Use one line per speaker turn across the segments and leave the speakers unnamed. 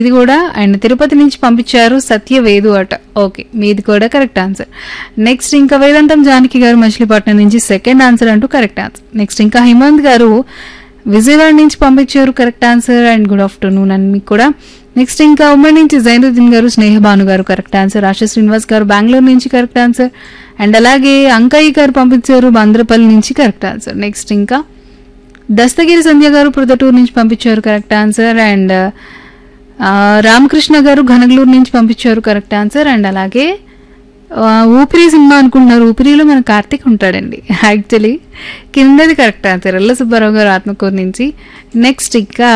ఇది కూడా ఆయన తిరుపతి నుంచి పంపించారు సత్యవేదు అట ఓకే మీది కూడా కరెక్ట్ ఆన్సర్ నెక్స్ట్ ఇంకా వేదాంతం జానకి గారు మచిలీపట్నం నుంచి సెకండ్ ఆన్సర్ అంటూ కరెక్ట్ ఆన్సర్ నెక్స్ట్ ఇంకా హిమంత్ గారు విజయవాడ నుంచి పంపించారు correct answer and good afternoon and మీకు కూడా నెక్స్ట్ ఇంకా ఉమ్మడి నుంచి జైనుద్దీన్ గారు స్నేహభాను గారు కరెక్ట్ ఆన్సర్ ఆశా శ్రీనివాస్ గారు బెంగళూరు నుంచి కరెక్ట్ ఆన్సర్ అండ్ అలాగే అంకయ్య గారు పంపించారు బంద్రపల్లి నుంచి కరెక్ట్ ఆన్సర్ నెక్స్ట్ ఇంకా దస్తగిరి సంధ్య గారు ప్రొదటూరు నుంచి పంపించారు కరెక్ట్ ఆన్సర్ అండ్ ఆ, రామకృష్ణ గారు ఘనగలూరు నుంచి పంపించారు కరెక్ట్ ఆన్సర్ అండ్ అలాగే ఆ, ఊపిరి సినిమా అనుకుంటున్నారు ఊపిరిలో మన కార్తీక్ ఉంటాడండి యాక్చువల్లీ కిందది కరెక్ట్ ఆన్సర్ ఎల్ల సుబ్బారావు గారు ఆత్మకూరు నుంచి నెక్స్ట్ ఇంకా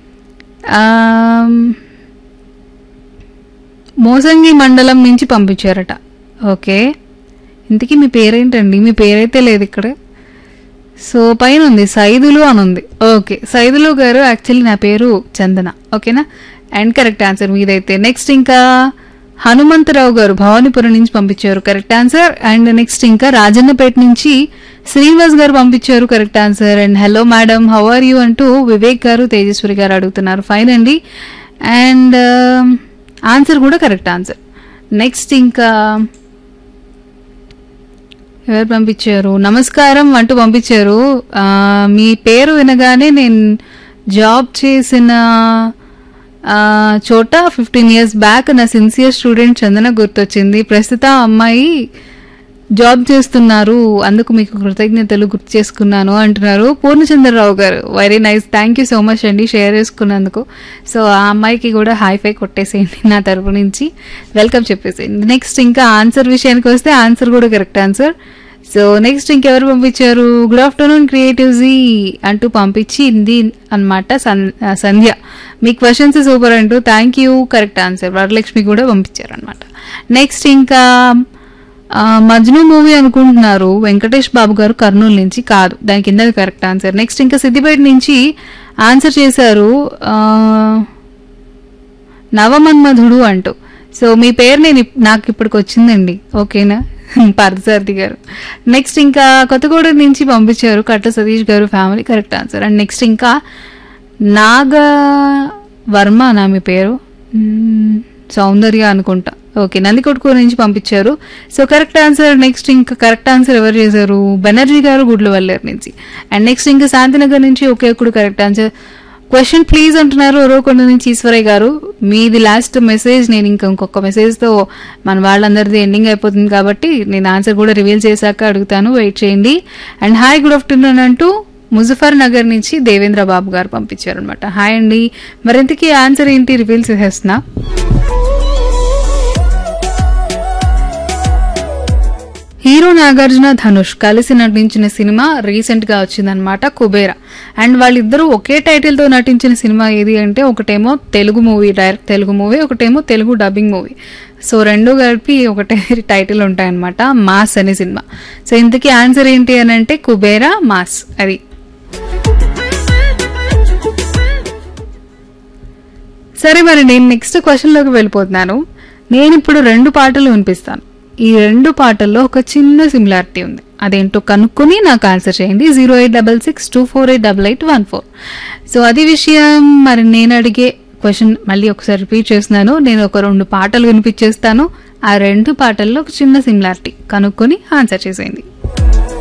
ఆమ్, మోసంగి మండలం నుంచి పంపించారట ఓకే ఇంతకీ మీ పేరేంటండి మీ పేరైతే లేదు ఇక్కడ సో పైన ఉంది సైదులు అని ఉంది ఓకే సైదులు గారు యాక్చువల్లీ నా పేరు చందన ఓకేనా అండ్ కరెక్ట్ ఆన్సర్ మీదైతే నెక్స్ట్ ఇంకా హనుమంతరావు గారు భవానీపురం నుంచి పంపించారు కరెక్ట్ ఆన్సర్ అండ్ నెక్స్ట్ ఇంకా రాజన్నపేట నుంచి శ్రీనివాస్ గారు పంపించారు correct answer and hello madam how are you అంటూ వివేక్ గారు తేజస్వరి గారు అడుగుతున్నారు ఫైన్ అండి అండ్ ఆన్సర్ కూడా కరెక్ట్ ఆన్సర్ నెక్స్ట్ ఇంకా ఎవరు పంపించారు నమస్కారం అంటూ పంపించారు ఆ, మీ పేరు వినగానే నేను జాబ్ చేసిన ఆ, చోట ఫిఫ్టీన్ ఇయర్స్ బ్యాక్ నా సిన్సియర్ స్టూడెంట్ చందన గుర్తొచ్చింది ప్రస్తుతం ఆ అమ్మాయి జాబ్ చేస్తున్నారు అందుకు మీకు కృతజ్ఞతలు గుర్తు చేసుకున్నాను అంటున్నారు Purnachandrarao garu very nice thank you so much అండి షేర్ చేసుకున్నందుకు సో ఆ అమ్మాయికి కూడా హై ఫై కొట్టేసేయండి నా తరపు నుంచి వెల్కమ్ చెప్పేసేయండి నెక్స్ట్ ఇంకా ఆన్సర్ విషయానికి వస్తే ఆన్సర్ కూడా కరెక్ట్ ఆన్సర్ సో నెక్స్ట్ ఇంకెవరు పంపించారు గుడ్ ఆఫ్టర్నూన్ క్రియేటివ్జీ అంటూ పంపించింది అనమాట సంధ్య మీ క్వశ్చన్స్ సూపర్ అంటూ thank you correct answer Varalakshmi కూడా పంపించారు అనమాట నెక్స్ట్ ఇంకా ఆ, మజ్ను మూవీ అనుకుంటున్నారు వెంకటేష్ బాబు గారు కర్నూలు నుంచి కాదు దాని కింద కరెక్ట్ ఆన్సర్ నెక్స్ట్ ఇంకా సిద్దిపేట నుంచి ఆన్సర్ చేశారు ఆ, నవమన్మధుడు అంటూ సో మీ పేరు నేను ఇప్- నాకు ఇప్పటికి వచ్చిందండి ఓకేనా పార్థసారథి గారు నెక్స్ట్ ఇంకా కొత్తగూడెం నుంచి పంపించారు Katla Satish garu family correct answer and next ఇంకా నాగ వర్మ నా మీ పేరు మ్మ్, సౌందర్య అనుకుంటా ఓకే నందికొట్కూరు నుంచి పంపించారు సో కరెక్ట్ ఆన్సర్ నెక్స్ట్ ఇంకా కరెక్ట్ ఆన్సర్ ఎవరు చేశారు బెనర్జీ గారు గుడ్లవల్లేరు నుంచి అండ్ నెక్స్ట్ ఇంకా శాంతినగర్ నుంచి ఒకే ఒక్కడు కరెక్ట్ ఆన్సర్ క్వశ్చన్ ప్లీజ్ అంటున్నారు ఒరోకొండ నుంచి ఈశ్వరయ్య గారు మీది లాస్ట్ మెసేజ్ నేను ఇంకా ఇంకొక మెసేజ్తో మన వాళ్ళందరిది ఎండింగ్ అయిపోతుంది కాబట్టి నేను ఆన్సర్ కూడా రివీల్ చేశాక అడుగుతాను వెయిట్ చేయండి అండ్ హాయ్ గుడ్ ఆఫ్టర్నూన్ అంటూ ముజఫర్ నగర్ నుంచి దేవేంద్ర బాబు గారు పంపించారు అనమాట హాయ్ అండి మరింతకీ ఆన్సర్ ఏంటి రివీల్ చేసేస్తున్నా హీరో నాగార్జున ధనుష్ కలిసి నటించిన సినిమా రీసెంట్ గా వచ్చిందనమాట కుబేరా అండ్ వాళ్ళిద్దరూ ఒకే టైటిల్ తో నటించిన సినిమా ఏది అంటే ఒకటేమో Telugu movie direct Telugu movie ఒకటేమో తెలుగు డబ్బింగ్ మూవీ సో రెండు కలిపి ఒకటే టైటిల్ ఉంటాయన్నమాట మాస్ అనే సినిమా సో ఇంతకీ ఆన్సర్ ఏంటి అని అంటే కుబేరా మాస్ అది సరే మరి నేను నెక్స్ట్ క్వశ్చన్లోకి వెళ్ళిపోతున్నాను నేను ఇప్పుడు రెండు పాటలు వినిపిస్తాను ఈ రెండు పాటల్లో ఒక చిన్న సిమిలారిటీ ఉంది అదేంటో కనుక్కొని నాకు ఆన్సర్ చేయండి zero eight double six two four eight double eight one four so అది విషయం మరి నేను అడిగే క్వశ్చన్ మళ్ళీ ఒకసారి రిపీట్ చేస్తున్నాను నేను ఒక రెండు పాటలు వినిపించేస్తాను ఆ రెండు పాటల్లో ఒక చిన్న సిమిలారిటీ కనుక్కొని ఆన్సర్ చేసేయండి